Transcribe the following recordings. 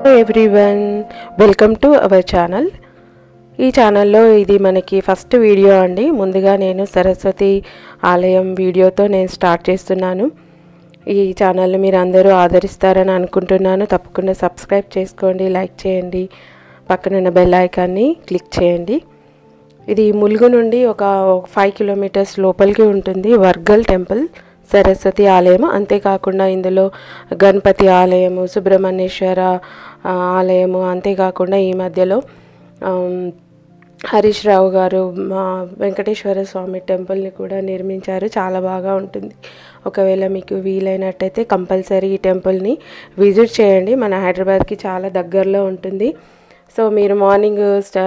everyone welcome to our channel ఈ ఛానల్లో ఇది మనకి ఫస్ట్ వీడియో అండి ముందుగా నేను సరస్వతి ఆలయం వీడియోతో నేను స్టార్ట్ చేస్తున్నాను ఈ ఛానల్ని మీరు అందరూ ఆదరిస్తారని అనుకుంటున్నాను తప్పకుండా సబ్స్క్రైబ్ చేసుకోండి లైక్ చేయండి పక్కనున్న బెల్ ఐకాన్ని క్లిక్ చేయండి ఇది ములుగు నుండి ఒక ఫైవ్ కిలోమీటర్స్ లోపలికి ఉంటుంది వర్గల్ టెంపుల్ సరస్వతి ఆలయం అంతేకాకుండా ఇందులో గణపతి ఆలయము సుబ్రహ్మణ్యేశ్వర ఆ, ఆలయము అంతేకాకుండా ఈ మధ్యలో ఆమ్, హరీష్ రావు గారు మా వెంకటేశ్వర స్వామి టెంపుల్ని కూడా నిర్మించారు చాలా బాగా ఉంటుంది ఒకవేళ మీకు వీలైనట్టయితే కంపల్సరీ ఈ టెంపుల్ని విజిట్ చేయండి మన హైదరాబాద్కి చాలా దగ్గరలో ఉంటుంది సో మీరు మార్నింగ్ స్టా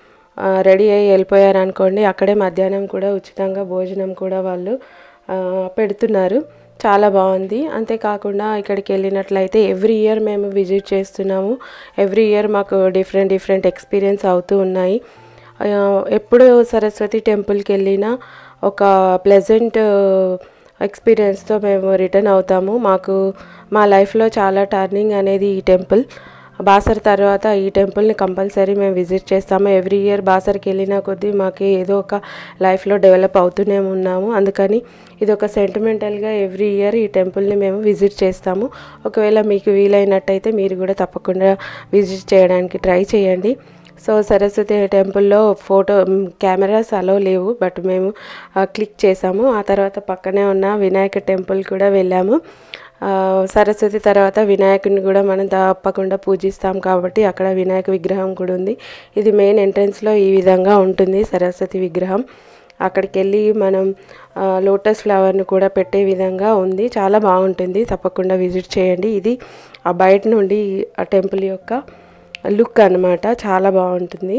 రెడీ అయ్యి వెళ్ళిపోయారు అనుకోండి అక్కడే మధ్యాహ్నం కూడా ఉచితంగా భోజనం కూడా వాళ్ళు ఆ, పెడుతున్నారు చాలా బాగుంది అంతేకాకుండా ఇక్కడికి వెళ్ళినట్లయితే ఎవ్రీ ఇయర్ మేము విజిట్ చేస్తున్నాము ఎవ్రీ ఇయర్ మాకు డిఫరెంట్ డిఫరెంట్ ఎక్స్పీరియన్స్ అవుతూ ఉన్నాయి ఆ, ఎప్పుడు సరస్వతి టెంపుల్కి వెళ్ళినా ఒక ప్లెజెంట్ ఎక్స్పీరియన్స్తో మేము రిటర్న్ అవుతాము మాకు మా లైఫ్లో చాలా టర్నింగ్ అనేది ఈ టెంపుల్ బాసర్ తర్వాత ఈ టెంపుల్ని కంపల్సరీ మేము విజిట్ చేస్తాము ఎవ్రీ ఇయర్ బాసర్కి వెళ్ళిన కొద్దీ మాకు ఏదో ఒక లైఫ్లో డెవలప్ అవుతూనే ఉన్నాము అందుకని ఇది ఒక సెంటిమెంటల్గా ఎవ్రీ ఇయర్ ఈ టెంపుల్ని మేము విజిట్ చేస్తాము ఒకవేళ మీకు వీలైనట్టయితే మీరు కూడా తప్పకుండా విజిట్ చేయడానికి ట్రై చేయండి సో సరస్వతి టెంపుల్లో ఫోటో మ్, కెమెరాస్ అలో లేవు బట్ మేము ఆ, క్లిక్ చేసాము ఆ తర్వాత పక్కనే ఉన్న వినాయక టెంపుల్ కూడా వెళ్ళాము ఆ, సరస్వతి తర్వాత వినాయకుడిని కూడా మనం తప్పకుండా పూజిస్తాం కాబట్టి అక్కడ వినాయక విగ్రహం కూడా ఉంది ఇది మెయిన్ ఎంట్రన్స్లో ఈ విధంగా ఉంటుంది సరస్వతి విగ్రహం అక్కడికి వెళ్ళి మనం ఆ, లోటస్ ఫ్లవర్ను కూడా పెట్టే విధంగా ఉంది చాలా బాగుంటుంది తప్పకుండా విజిట్ చేయండి ఇది ఆ బయట నుండి ఆ టెంపుల్ యొక్క లుక్ అన్నమాట చాలా బాగుంటుంది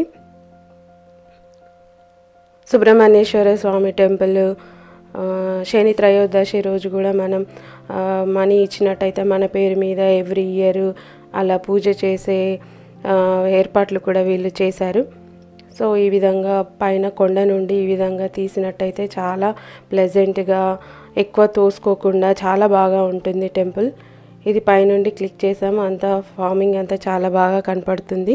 సుబ్రహ్మణ్యేశ్వర స్వామి టెంపుల్ ఆ, శని త్రయోదశి రోజు కూడా మనం ఆ, మనీ ఇచ్చినట్టయితే మన పేరు మీద ఎవ్రీ ఇయర్ అలా పూజ చేసే ఆ, ఏర్పాట్లు కూడా వీళ్ళు చేశారు సో ఈ విధంగా పైన కొండ నుండి ఈ విధంగా తీసినట్టయితే చాలా ప్లెజెంట్గా ఎక్కువ తోసుకోకుండా చాలా బాగా ఉంటుంది టెంపుల్ ఇది పైనుండి క్లిక్ చేసాము అంతా ఫార్మింగ్ అంతా చాలా బాగా కనపడుతుంది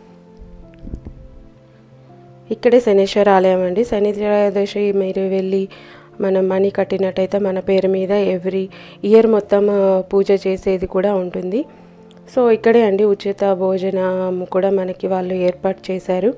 ఇక్కడే శనేశ్వర ఆలయం అండి శని త్రయోదశి మీరు వెళ్ళి మనం మనీ కట్టినట్టయితే మన పేరు మీద ఎవ్రీ ఇయర్ మొత్తం ఆ, పూజ చేసేది కూడా ఉంటుంది సో ఇక్కడే అండి ఉచిత భోజనం కూడా మనకి వాళ్ళు ఏర్పాటు చేశారు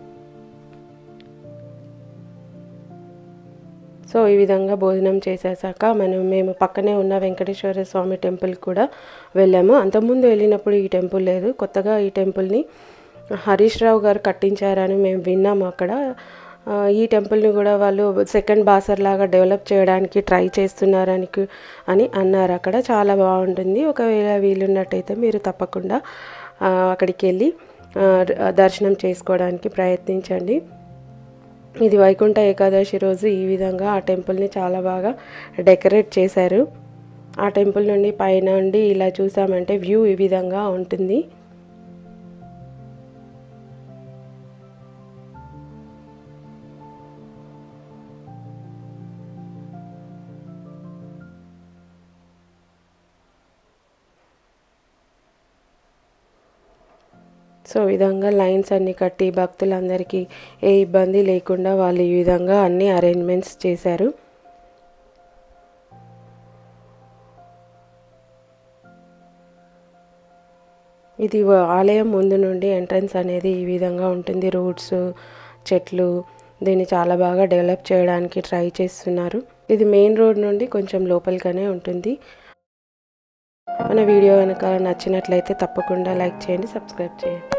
సో ఈ విధంగా భోజనం చేసేసాక మనం మేము పక్కనే ఉన్న వెంకటేశ్వర స్వామి టెంపుల్ కూడా వెళ్ళాము అంతకుముందు వెళ్ళినప్పుడు ఈ టెంపుల్ లేదు కొత్తగా ఈ టెంపుల్ని హరీష్ రావు గారు కట్టించారని మేము విన్నాము అక్కడ ఆ, ఈ టెంపుల్ని కూడా వాళ్ళు సెకండ్ బాసర్ లాగా డెవలప్ చేయడానికి ట్రై చేస్తున్నారని కు- అని అన్నారు అక్కడ చాలా బాగుంటుంది ఒకవేళ వీలున్నట్టయితే మీరు తప్పకుండా ఆ, అక్కడికి వెళ్ళి ఆ, దర్శనం చేసుకోవడానికి ప్రయత్నించండి ఇది వైకుంఠ ఏకాదశి రోజు ఈ విధంగా ఆ టెంపుల్ని చాలా బాగా డెకరేట్ చేశారు ఆ టెంపుల్ నుండి పైన నుండి ఇలా చూసామంటే వ్యూ ఈ విధంగా ఉంటుంది సో ఈ విధంగా లైన్స్ అన్ని కట్టి భక్తులందరికీ ఏ ఇబ్బంది లేకుండా వాళ్ళు ఈ విధంగా అన్ని అరేంజ్మెంట్స్ చేశారు ఇది వ- ఆలయం ముందు నుండి ఎంట్రన్స్ అనేది ఈ విధంగా ఉంటుంది రోడ్స్ చెట్లు దీన్ని చాలా బాగా డెవలప్ చేయడానికి ట్రై చేస్తున్నారు ఇది మెయిన్ రోడ్ నుండి కొంచెం లోపలిగానే ఉంటుంది మన వీడియో కనుక నచ్చినట్లయితే తప్పకుండా లైక్ చేయండి సబ్స్క్రైబ్ చేయండి